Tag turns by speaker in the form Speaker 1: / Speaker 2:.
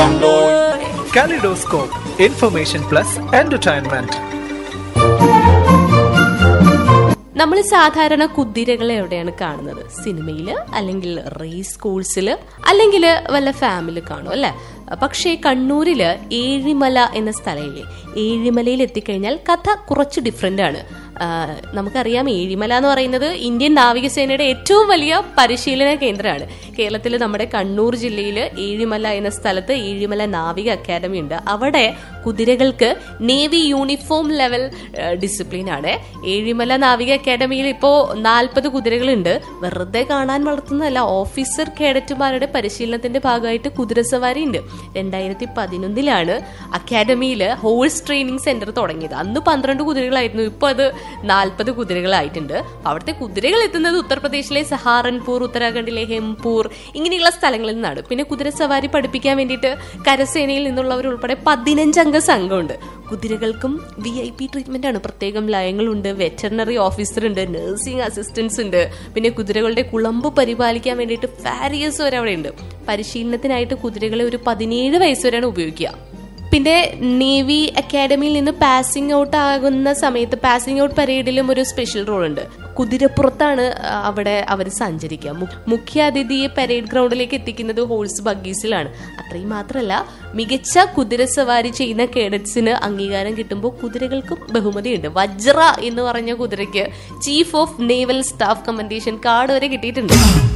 Speaker 1: Kaleidoscope, information plus entertainment.
Speaker 2: നമ്മൾ സാധാരണ കുതിരകളെ എവിടെയാണ് കാണുന്നത് സിനിമയില് അല്ലെങ്കിൽ റേസ് കോഴ്സില് അല്ലെങ്കിൽ വല്ല ഫാമിലി കാണും അല്ലെ പക്ഷേ കണ്ണൂരില് ഏഴിമല എന്ന സ്ഥലമില്ലേ ഏഴിമലയിൽ എത്തിക്കഴിഞ്ഞാൽ കഥ കുറച്ച് ഡിഫറെന്റ് ആണ് ആ, നമുക്കറിയാം ഏഴിമല എന്ന് പറയുന്നത് ഇന്ത്യൻ നാവികസേനയുടെ ഏറ്റവും വലിയ പരിശീലന കേന്ദ്രമാണ് കേരളത്തിൽ നമ്മുടെ കണ്ണൂർ ജില്ലയിൽ ഏഴിമല എന്ന സ്ഥലത്ത് ഏഴിമല നാവിക അക്കാദമി ഉണ്ട് അവിടെ കുതിരകൾക്ക് നേവി യൂണിഫോം ലെവൽ ഡിസിപ്ലിൻ ആണ് ഏഴിമല നാവിക അക്കാദമിയിൽ ഇപ്പോൾ നാൽപ്പത് കുതിരകളുണ്ട് വെറുതെ കാണാൻ വളർത്തുന്നതല്ല ഓഫീസർ കേഡറ്റുമാരുടെ പരിശീലനത്തിന്റെ ഭാഗമായിട്ട് കുതിരസവാരി ഉണ്ട് രണ്ടായിരത്തി പതിനൊന്നിലാണ് അക്കാദമിയിൽ ഹോഴ്സ് ട്രെയിനിങ് സെന്റർ തുടങ്ങിയത് അന്ന് പന്ത്രണ്ട് കുതിരകളായിരുന്നു ഇപ്പോൾ അത് നാൽപ്പത് കുതിരകളായിട്ടുണ്ട് അവിടുത്തെ കുതിരകൾ എത്തുന്നത് ഉത്തർപ്രദേശിലെ സഹാറൻപൂർ ഉത്തരാഖണ്ഡിലെ ഹെംപൂർ ഇങ്ങനെയുള്ള സ്ഥലങ്ങളിൽ നിന്നാണ് പിന്നെ കുതിരസവാരി പഠിപ്പിക്കാൻ വേണ്ടിയിട്ട് കരസേനയിൽ നിന്നുള്ളവർ ഉൾപ്പെടെ പതിനഞ്ചംഗ സംഘമുണ്ട് കുതിരകൾക്കും വി ഐ പി ട്രീറ്റ്മെന്റ് ആണ് പ്രത്യേകം ലയങ്ങളുണ്ട് വെറ്ററിനറി ഓഫീസർ ഉണ്ട് നഴ്സിംഗ് അസിസ്റ്റൻസ് ഉണ്ട് പിന്നെ കുതിരകളുടെ കുളമ്പ് പരിപാലിക്കാൻ വേണ്ടിയിട്ട് ഫാരിയസ് വരെ അവിടെ ഉണ്ട് പരിശീലനത്തിനായിട്ട് കുതിരകളെ ഒരു പതിനേഴ് വയസ്സ് വരെയാണ് ഉപയോഗിക്കുക പിന്നെ നേവി അക്കാഡമിയിൽ നിന്ന് പാസിംഗ് ഔട്ട് ആകുന്ന സമയത്ത് പാസിംഗ് ഔട്ട് പരേഡിലും ഒരു സ്പെഷ്യൽ റോൾ ഉണ്ട് കുതിരപ്പുറത്താണ് ആ, അവിടെ അവർ സഞ്ചരിക്കുക മു- മുഖ്യ അതിഥിയെ പരേഡ് ഗ്രൗണ്ടിലേക്ക് എത്തിക്കുന്നത് ഹോഴ്സ് ബഗ്ഗീസിലാണ് അത്രയും മാത്രമല്ല മികച്ച കുതിരസവാരി ചെയ്യുന്ന കേഡറ്റ്സിന് അംഗീകാരം കിട്ടുമ്പോൾ കുതിരകൾക്കും ബഹുമതിയുണ്ട് വജ്ര എന്ന് പറഞ്ഞ കുതിരയ്ക്ക് chief of naval staff commendation card വരെ കിട്ടിയിട്ടുണ്ട്